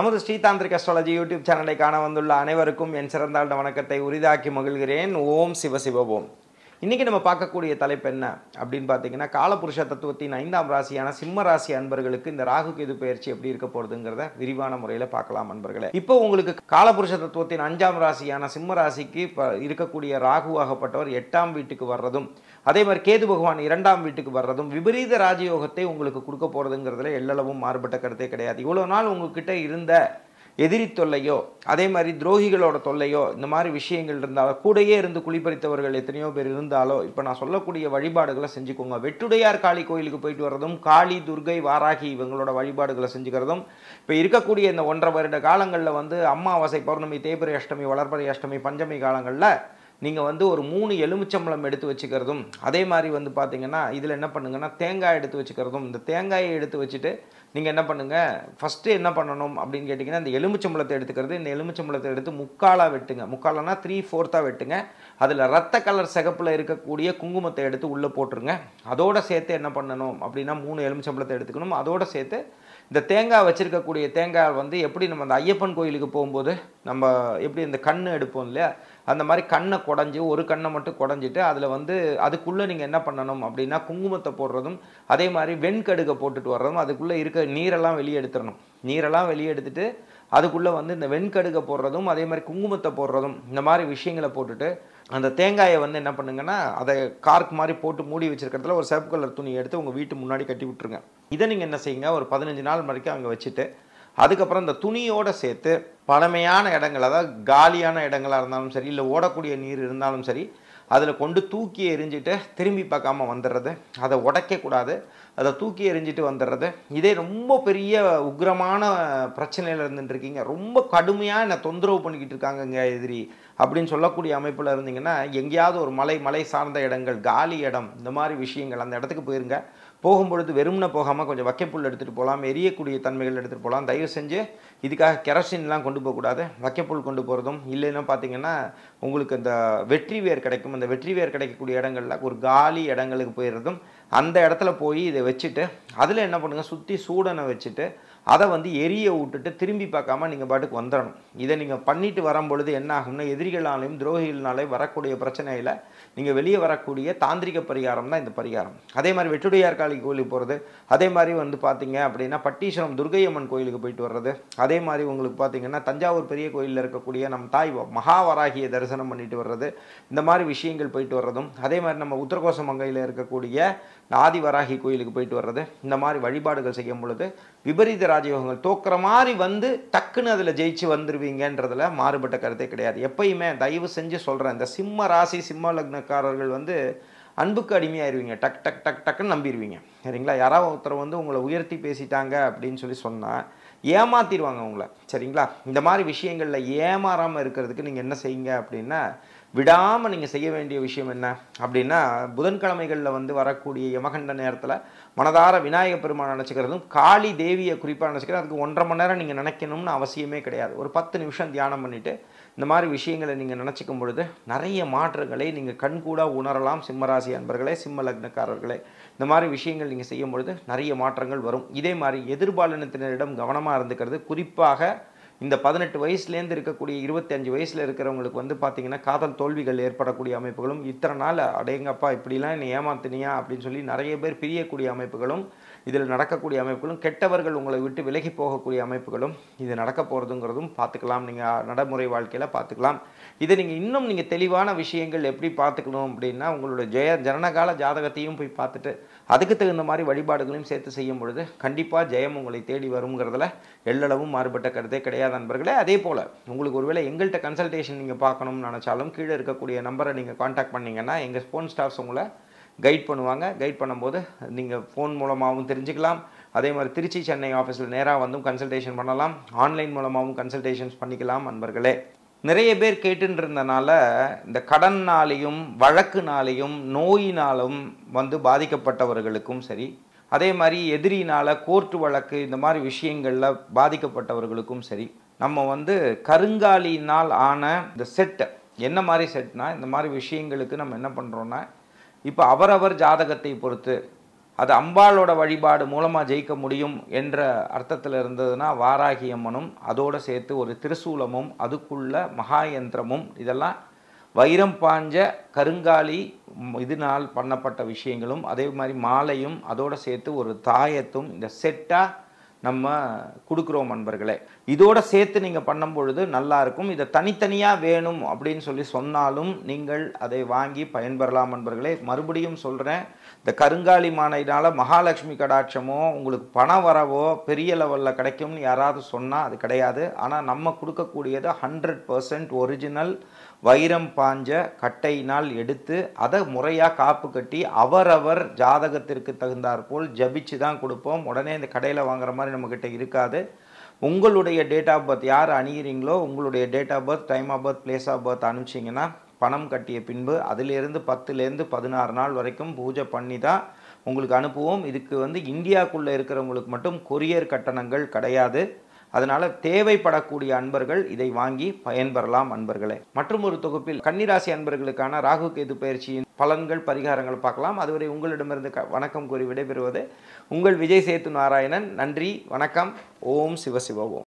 நமது ஸ்ரீதாந்திரிக் astrology YouTube சேனலை காண வந்துள்ள அனைவருக்கும் என் சிறந்தாண்ட வணக்கத்தை உரிதாக்கி மகிழ்கிறேன் ஓம் சிவ சிவ ஓம் இன்னைக்கு நம்ம பார்க்கக்கூடிய தலைப்பு என்ன அப்படின்னு பார்த்தீங்கன்னா காலபுருஷ தத்துவத்தின் ஐந்தாம் ராசியான சிம்ம ராசி அன்பர்களுக்கு இந்த ராகு கேது பயிற்சி எப்படி இருக்க போகுதுங்கிறத விரிவான முறையில் பார்க்கலாம் அன்பர்களே இப்போ உங்களுக்கு காலபுருஷ தத்துவத்தின் அஞ்சாம் ராசியான சிம்ம ராசிக்கு இப்போ இருக்கக்கூடிய ராகுவாகப்பட்டவர் எட்டாம் வீட்டுக்கு வர்றதும் அதே மாதிரி கேது பகவான் இரண்டாம் வீட்டுக்கு வர்றதும் விபரீத ராஜயோகத்தை உங்களுக்கு கொடுக்க போகிறதுங்கிறதுல எல்லளவும் மாறுபட்ட கருத்தே கிடையாது இவ்வளோ நாள் உங்ககிட்ட இருந்த எதிரி தொல்லையோ அதே மாதிரி துரோகிகளோட தொல்லையோ இந்த மாதிரி விஷயங்கள் இருந்தாலோ கூடயே இருந்து குளிப்பறித்தவர்கள் எத்தனையோ பேர் இருந்தாலோ இப்போ நான் சொல்லக்கூடிய வழிபாடுகளை செஞ்சுக்கோங்க வெட்டுடையார் காளி கோயிலுக்கு போயிட்டு வர்றதும் காளி துர்கை வாராகி இவங்களோட வழிபாடுகளை செஞ்சுக்கிறதும் இப்போ இருக்கக்கூடிய இந்த ஒன்றரை வருட காலங்களில் வந்து அமாவாசை பௌர்ணமி தேய்பிரை அஷ்டமி வளர்பறை அஷ்டமி பஞ்சமி காலங்களில் நீங்கள் வந்து ஒரு மூணு எலுமிச்சம்பழம் எடுத்து வச்சுக்கிறதும் அதே மாதிரி வந்து பார்த்தீங்கன்னா இதில் என்ன பண்ணுங்கன்னா தேங்காய் எடுத்து வச்சுக்கிறதும் இந்த தேங்காயை எடுத்து வச்சுட்டு நீங்கள் என்ன பண்ணுங்கள் ஃபஸ்ட்டு என்ன பண்ணணும் அப்படின்னு கேட்டிங்கன்னா இந்த எலுமிச்சம்பழத்தை எடுத்துக்கிறது இந்த எலுமிச்சம்பழத்தை எடுத்து முக்காலாக வெட்டுங்க முக்காலனா த்ரீ ஃபோர்த்தாக வெட்டுங்க அதில் ரத்த கலர் சிகப்பில் இருக்கக்கூடிய குங்குமத்தை எடுத்து உள்ளே போட்டுருங்க அதோட சேர்த்து என்ன பண்ணணும் அப்படின்னா மூணு எலுமிச்சம்பழத்தை எடுத்துக்கணும் அதோட சேர்த்து இந்த தேங்காய் வச்சுருக்கக்கூடிய தேங்காய் வந்து எப்படி நம்ம அந்த ஐயப்பன் கோயிலுக்கு போகும்போது நம்ம எப்படி இந்த கண் எடுப்போம் இல்லையா அந்த மாதிரி கண்ணை குடஞ்சி ஒரு கண்ணை மட்டும் குடஞ்சிட்டு அதில் வந்து அதுக்குள்ளே நீங்கள் என்ன பண்ணணும் அப்படின்னா குங்குமத்தை போடுறதும் அதே மாதிரி வெண்கடுகை போட்டுட்டு வர்றதும் அதுக்குள்ளே இருக்க நீரெல்லாம் வெளியே எடுத்துடணும் நீரெல்லாம் வெளியே எடுத்துட்டு அதுக்குள்ளே வந்து இந்த வெண்கடுகை போடுறதும் அதே மாதிரி குங்குமத்தை போடுறதும் இந்த மாதிரி விஷயங்களை போட்டுட்டு அந்த தேங்காயை வந்து என்ன பண்ணுங்கன்னா அதை கார்க் மாதிரி போட்டு மூடி வச்சிருக்கிறதுல ஒரு சிவப்பு கலர் துணி எடுத்து உங்கள் வீட்டு முன்னாடி கட்டி விட்டுருங்க இதை நீங்கள் என்ன செய்யுங்க ஒரு பதினஞ்சு நாள் வரைக்கும் அங்கே வச்சுட்டு அதுக்கப்புறம் இந்த துணியோடு சேர்த்து பழமையான இடங்கள் அதாவது காலியான இடங்களாக இருந்தாலும் சரி இல்லை ஓடக்கூடிய நீர் இருந்தாலும் சரி அதில் கொண்டு தூக்கி எரிஞ்சிட்டு திரும்பி பார்க்காம வந்துடுறது அதை உடைக்கக்கூடாது அதை தூக்கி எரிஞ்சிட்டு வந்துடுறது இதே ரொம்ப பெரிய உக்ரமான பிரச்சனையில் இருந்துட்டுருக்கீங்க ரொம்ப கடுமையாக என்னை தொந்தரவு பண்ணிக்கிட்டு இருக்காங்கங்க எதிரி அப்படின்னு சொல்லக்கூடிய அமைப்பில் இருந்தீங்கன்னா எங்கேயாவது ஒரு மலை மலை சார்ந்த இடங்கள் காலி இடம் இந்த மாதிரி விஷயங்கள் அந்த இடத்துக்கு போயிருங்க போகும்பொழுது வெறும்ன போகாமல் கொஞ்சம் வக்கைப்புல் எடுத்துகிட்டு போகலாம் எரியக்கூடிய தன்மைகள் எடுத்துகிட்டு போகலாம் தயவு செஞ்சு இதுக்காக கெரசின்லாம் கொண்டு போகக்கூடாது வக்கைப்புல் கொண்டு போகிறதும் இல்லைன்னா பார்த்தீங்கன்னா உங்களுக்கு இந்த வெற்றி வேர் கிடைக்கும் அந்த வெற்றி வேர் கிடைக்கக்கூடிய இடங்களில் ஒரு காலி இடங்களுக்கு போயிடுறதும் அந்த இடத்துல போய் இதை வச்சுட்டு அதில் என்ன பண்ணுங்கள் சுற்றி சூடனை வச்சுட்டு அதை வந்து எரிய விட்டுட்டு திரும்பி பார்க்காம நீங்கள் பாட்டுக்கு வந்துடணும் இதை நீங்கள் பண்ணிட்டு வரும்பொழுது என்ன ஆகும்னா எதிரிகளாலையும் துரோகிகள்னாலையும் வரக்கூடிய பிரச்சனையில் நீங்கள் வெளியே வரக்கூடிய தாந்திரிக பரிகாரம் தான் இந்த பரிகாரம் அதே மாதிரி வெட்டுடையார் காளி கோயிலுக்கு போகிறது அதே மாதிரி வந்து பார்த்தீங்க அப்படின்னா பட்டீஸ்வரம் துர்கையம்மன் கோயிலுக்கு போயிட்டு வர்றது அதே மாதிரி உங்களுக்கு பார்த்தீங்கன்னா தஞ்சாவூர் பெரிய கோயிலில் இருக்கக்கூடிய நம் தாய் மகாவராகியை தரிசனம் பண்ணிட்டு வர்றது இந்த மாதிரி விஷயங்கள் போயிட்டு வர்றதும் அதே மாதிரி நம்ம உத்தரகோச மங்கையில் இருக்கக்கூடிய ஆதிவராகி கோயிலுக்கு போயிட்டு வர்றது இந்த மாதிரி வழிபாடுகள் செய்யும் பொழுது விபரீத ராஜயோகங்கள் தோக்குற மாதிரி வந்து டக்குன்னு அதில் ஜெயிச்சு வந்துருவீங்கன்றதுல மாறுபட்ட கருத்தே கிடையாது எப்பயுமே தயவு செஞ்சு சொல்கிறேன் இந்த சிம்ம ராசி சிம்ம லக்னக்காரர்கள் வந்து அன்புக்கு அடிமையாயிருவீங்க டக் டக் டக் டக்குன்னு நம்பிடுவீங்க சரிங்களா யாராவது ஒருத்தர் வந்து உங்களை உயர்த்தி பேசிட்டாங்க அப்படின்னு சொல்லி சொன்னால் ஏமாத்திடுவாங்க உங்களை சரிங்களா இந்த மாதிரி விஷயங்களில் ஏமாறாமல் இருக்கிறதுக்கு நீங்கள் என்ன செய்யுங்க அப்படின்னா விடாமல் நீங்கள் செய்ய வேண்டிய விஷயம் என்ன அப்படின்னா புதன்கிழமைகளில் வந்து வரக்கூடிய யமகண்ட நேரத்தில் மனதார விநாயக பெருமான் நினச்சிக்கிறதும் காளி தேவியை குறிப்பாக நினச்சிக்கிறதும் அதுக்கு ஒன்றரை மணி நேரம் நீங்கள் நினைக்கணும்னு அவசியமே கிடையாது ஒரு பத்து நிமிஷம் தியானம் பண்ணிவிட்டு இந்த மாதிரி விஷயங்களை நீங்கள் நினச்சிக்கும் பொழுது நிறைய மாற்றங்களை நீங்கள் கண்கூடாக உணரலாம் சிம்மராசி அன்பர்களே சிம்ம லக்னக்காரர்களே இந்த மாதிரி விஷயங்கள் நீங்கள் செய்யும் பொழுது நிறைய மாற்றங்கள் வரும் இதே மாதிரி எதிர்பாலினத்தினரிடம் கவனமாக இருந்துக்கிறது குறிப்பாக இந்த பதினெட்டு வயசுலேருந்து இருக்கக்கூடிய இருபத்தஞ்சு வயசில் இருக்கிறவங்களுக்கு வந்து பார்த்தீங்கன்னா காதல் தோல்விகள் ஏற்படக்கூடிய அமைப்புகளும் இத்தனை நாள் அடேங்கப்பா இப்படிலாம் என்னை ஏமாத்தினியா அப்படின்னு சொல்லி நிறைய பேர் பிரியக்கூடிய அமைப்புகளும் இதில் நடக்கக்கூடிய அமைப்புகளும் கெட்டவர்கள் உங்களை விட்டு விலகி போகக்கூடிய அமைப்புகளும் இது நடக்க போகிறதுங்கிறதும் பார்த்துக்கலாம் நீங்கள் நடைமுறை வாழ்க்கையில் பார்த்துக்கலாம் இதை நீங்கள் இன்னும் நீங்கள் தெளிவான விஷயங்கள் எப்படி பார்த்துக்கணும் அப்படின்னா உங்களோட ஜெய ஜனனகால ஜாதகத்தையும் போய் பார்த்துட்டு அதுக்கு தகுந்த மாதிரி வழிபாடுகளையும் சேர்த்து செய்யும் பொழுது கண்டிப்பாக ஜெயம் உங்களை தேடி வருங்கிறதுல எல்லளவும் மாறுபட்ட கருத்தே கிடையாது நண்பர்களே அதே போல் உங்களுக்கு ஒருவேளை எங்கள்கிட்ட கன்சல்டேஷன் நீங்கள் பார்க்கணும்னு நினச்சாலும் கீழே இருக்கக்கூடிய நம்பரை நீங்கள் காண்டாக்ட் பண்ணிங்கன்னா எங்கள் ஃபோன் ஸ்டாஃப்ஸ் உங்களை கைட் பண்ணுவாங்க கைட் பண்ணும்போது நீங்கள் ஃபோன் மூலமாகவும் தெரிஞ்சுக்கலாம் அதே மாதிரி திருச்சி சென்னை ஆஃபீஸில் நேராக வந்தும் கன்சல்டேஷன் பண்ணலாம் ஆன்லைன் மூலமாகவும் கன்சல்டேஷன்ஸ் பண்ணிக்கலாம் நண்பர்களே நிறைய பேர் கேட்டுன்னு இருந்தனால இந்த கடன்னாலையும் வழக்குனாலையும் நோயினாலும் வந்து பாதிக்கப்பட்டவர்களுக்கும் சரி அதே மாதிரி எதிரினால் கோர்ட்டு வழக்கு இந்த மாதிரி விஷயங்களில் பாதிக்கப்பட்டவர்களுக்கும் சரி நம்ம வந்து கருங்காலினால் ஆன இந்த செட்டு என்ன மாதிரி செட்னா இந்த மாதிரி விஷயங்களுக்கு நம்ம என்ன பண்ணுறோன்னா இப்போ அவரவர் ஜாதகத்தை பொறுத்து அது அம்பாளோட வழிபாடு மூலமாக ஜெயிக்க முடியும் என்ற அர்த்தத்தில் இருந்ததுன்னா வாராகி அம்மனும் அதோடு சேர்த்து ஒரு திருசூலமும் அதுக்குள்ள மகாயந்திரமும் இதெல்லாம் வைரம் பாஞ்ச கருங்காலி ம், இதனால் பண்ணப்பட்ட விஷயங்களும் அதே மாதிரி மாலையும் அதோடு சேர்த்து ஒரு தாயத்தும் இந்த செட்டாக நம்ம கொடுக்குறோம் நண்பர்களே இதோட சேர்த்து நீங்கள் பண்ணும் பொழுது நல்லா இருக்கும் இதை தனித்தனியாக வேணும் அப்படின்னு சொல்லி சொன்னாலும் நீங்கள் அதை வாங்கி பயன்பெறலாம் நண்பர்களே மறுபடியும் சொல்கிறேன் இந்த கருங்காலி மானையினால் மகாலட்சுமி கடாட்சமோ உங்களுக்கு பண வரவோ பெரிய லெவலில் கிடைக்கும்னு யாராவது சொன்னால் அது கிடையாது ஆனால் நம்ம கொடுக்கக்கூடியது ஹண்ட்ரட் பர்சன்ட் ஒரிஜினல் வைரம் பாஞ்ச கட்டையினால் எடுத்து அதை முறையாக காப்பு கட்டி அவரவர் ஜாதகத்திற்கு தகுந்தாற்போல் ஜபிச்சு தான் கொடுப்போம் உடனே இந்த கடையில் வாங்குற மாதிரி நம்மக்கிட்ட இருக்காது உங்களுடைய டேட் ஆஃப் பர்த் யார் அணிகிறீங்களோ உங்களுடைய date of birth time of birth place of birth அனுப்பிச்சிங்கன்னா பணம் கட்டிய பின்பு அதிலிருந்து பத்துலேருந்து பதினாறு நாள் வரைக்கும் பூஜை பண்ணி தான் உங்களுக்கு அனுப்புவோம் இதுக்கு வந்து இந்தியாக்குள்ளே இருக்கிறவங்களுக்கு மட்டும் கொரியர் கட்டணங்கள் கிடையாது அதனால் தேவைப்படக்கூடிய அன்பர்கள் இதை வாங்கி பயன்பெறலாம் அன்பர்களே மற்றும் ஒரு தொகுப்பில் கன்னிராசி அன்பர்களுக்கான ராகு கேது பயிற்சியின் பலன்கள் பரிகாரங்கள் பார்க்கலாம் அதுவரை உங்களிடமிருந்து க வணக்கம் கூறி விடைபெறுவது உங்கள் விஜய் சேத்து நாராயணன் நன்றி வணக்கம் ஓம் சிவசிவ ஓம்